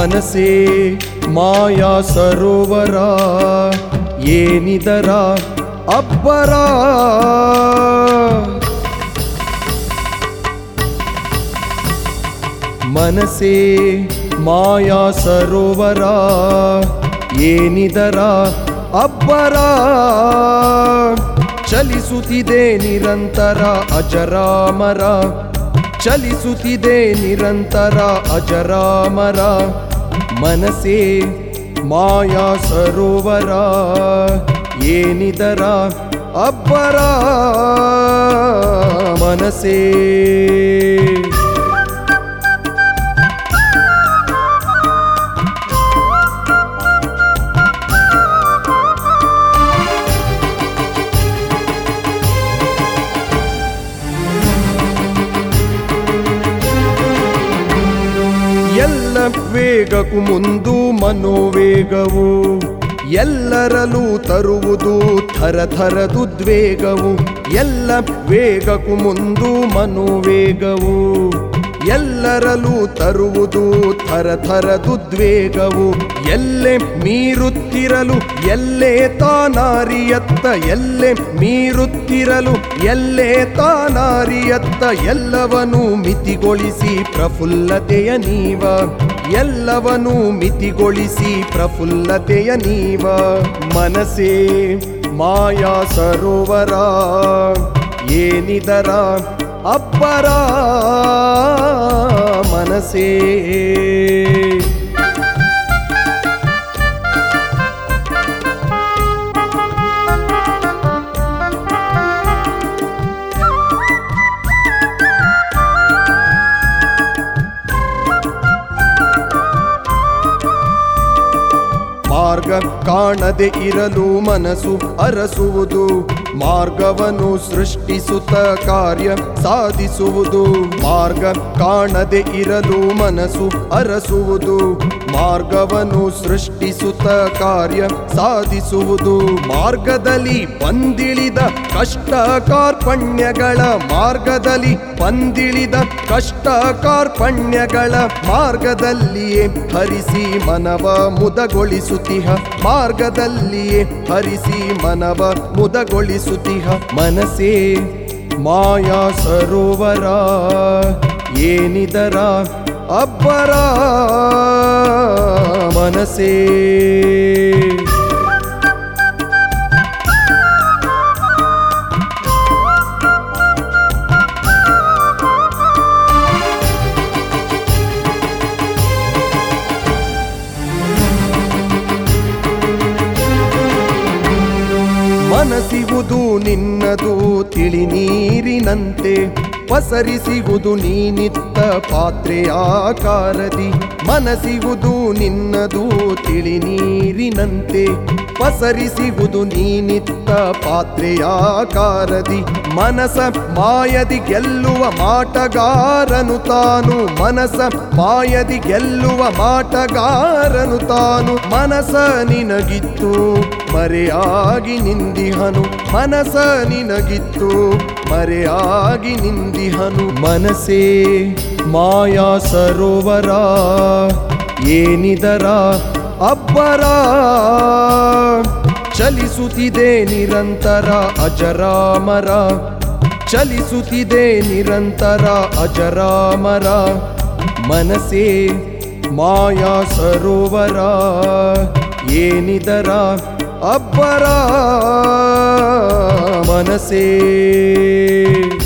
ಮನಸೇ ಮಾಯಾ ಸರೋವರ ಏನಿದರ ಅಬ್ಬರ ಮನಸೇ ಮಾಯಾ ಸರೋವರ ಏನಿದರ ಅಬ್ಬರ ಚಲಿಸುತ್ತಿದೆ ನಿರಂತರ ಅಜರಾಮರ ಚಲಿಸುತ್ತಿದೆ ನಿರಂತರ ಅಜರಾಮರ ಮನಸೇ ಮಾಯಾ ಸರೋವರ ಏನಿದರ ಅಬ್ಬರ ಮನಸೇ ಎಲ್ಲ ವೇಗಕ್ಕೂ ಮುಂದು ಮನೋವೇಗವು ಎಲ್ಲರಲ್ಲೂ ತರುವುದು ಥರ ಥರದುದ್ವೇಗವು ಎಲ್ಲ ವೇಗಕ್ಕೂ ಮುಂದು ಮನೋವೇಗವು ಎಲ್ಲರಲ್ಲೂ ತರುವುದು ಥರ ಥರದುದ್ವೇಗವು ಎಲ್ಲೆ ಮೀರುತ್ತಿರಲು ಎಲ್ಲೇ ತಾನಾರಿಯತ್ತ ಎಲ್ಲೆ ಮೀರುತ್ತಿರಲು ಎಲ್ಲೇ ತಾನಾರಿಯತ್ತ ಎಲ್ಲವನ್ನೂ ಮಿತಿಗೊಳಿಸಿ ಪ್ರಫುಲ್ಲತೆಯ ನೀವ ಎಲ್ಲವನ್ನೂ ಮಿತಿಗೊಳಿಸಿ ಪ್ರಫುಲ್ಲತೆಯ ನೀವ ಮನಸೇ ಮಾಯಾ ಸರೋವರ ಏನಿದರ ಅಬ್ಬರ ಮನಸೇ ಮಾರ್ಗ ಕಾಣದೆ ಇರಲು ಮನಸ್ಸು ಅರಸುವುದು ಮಾರ್ಗವನ್ನು ಸೃಷ್ಟಿಸುತ್ತ ಕಾರ್ಯ ಸಾಧಿಸುವುದು ಮಾರ್ಗ ಕಾಣದೆ ಇರಲು ಮನಸ್ಸು ಅರಸುವುದು ಮಾರ್ಗವನ್ನು ಸೃಷ್ಟಿಸುತ್ತ ಕಾರ್ಯ ಸಾಧಿಸುವುದು ಮಾರ್ಗದಲ್ಲಿ ಬಂದಿಳಿದ ಕಷ್ಟ ಕಾರ್ಪಣ್ಯಗಳ ಮಾರ್ಗದಲ್ಲಿ ಬಂದಿಳಿದ ಕಷ್ಟ ಕಾರ್ಪಣ್ಯಗಳ ಮಾರ್ಗದಲ್ಲಿಯೇ ಹರಿಸಿ ಮನವ ಮುದಗೊಳಿಸುತ್ತಿಹ ಮಾರ್ಗದಲ್ಲಿಯೇ ಹರಿಸಿ ಮನವ ಮುದಗೊಳಿಸುತ್ತಿಹ ಮನಸೇ ಮಾಯಾ ಸರೋವರ ಏನಿದರ ಅಬ್ಬರ ಮನಸೇ ಮನಸಿಗುವುದು ನಿನ್ನದು ತಿಳಿ ನೀರಿನಂತೆ ಪಸರಿಸಿಗುವುದು ನೀನಿತ್ತ ಪಾತ್ರೆಯ ಆಕಾರದಿ ಮನಸಿಗುವುದು ನಿನ್ನದು ತಿಳಿ ನೀರಿನಂತೆ ಪಸರಿಸಿಗುವುದು ನೀನಿತ್ತ ಪಾತ್ರೆಯ ಆಕಾರದಿ ಮನಸ ಮಾಯದಿ ಗೆಲ್ಲುವ ಮಾಟಗಾರನು ತಾನು ಮನಸ ಮಾಯದಿ ಗೆಲ್ಲುವ ಮಾಟಗಾರನು ತಾನು ಮನಸ ನಿನಗಿತ್ತು ಮರೆಯಾಗಿ ನಿಂದಿಹನು ಮನಸ ನಿನಗಿತ್ತು ಮರೆಯಾಗಿ ನಿಂದಿಹನು ಮನಸೇ ಮಾಯಾ ಸರೋವರ ಏನಿದರ ಅಬ್ಬರ ಚಲಿಸುತ್ತಿದೆ ನಿರಂತರ ಅಜರಾಮರ ಚಲಿಸುತ್ತಿದೆ ನಿರಂತರ ಅಜರಾಮರ ಮನಸೇ ಮಾಯಾ ಸರೋವರ ಏನಿದರ ಅಬ್ಬರ ಮನಸೇ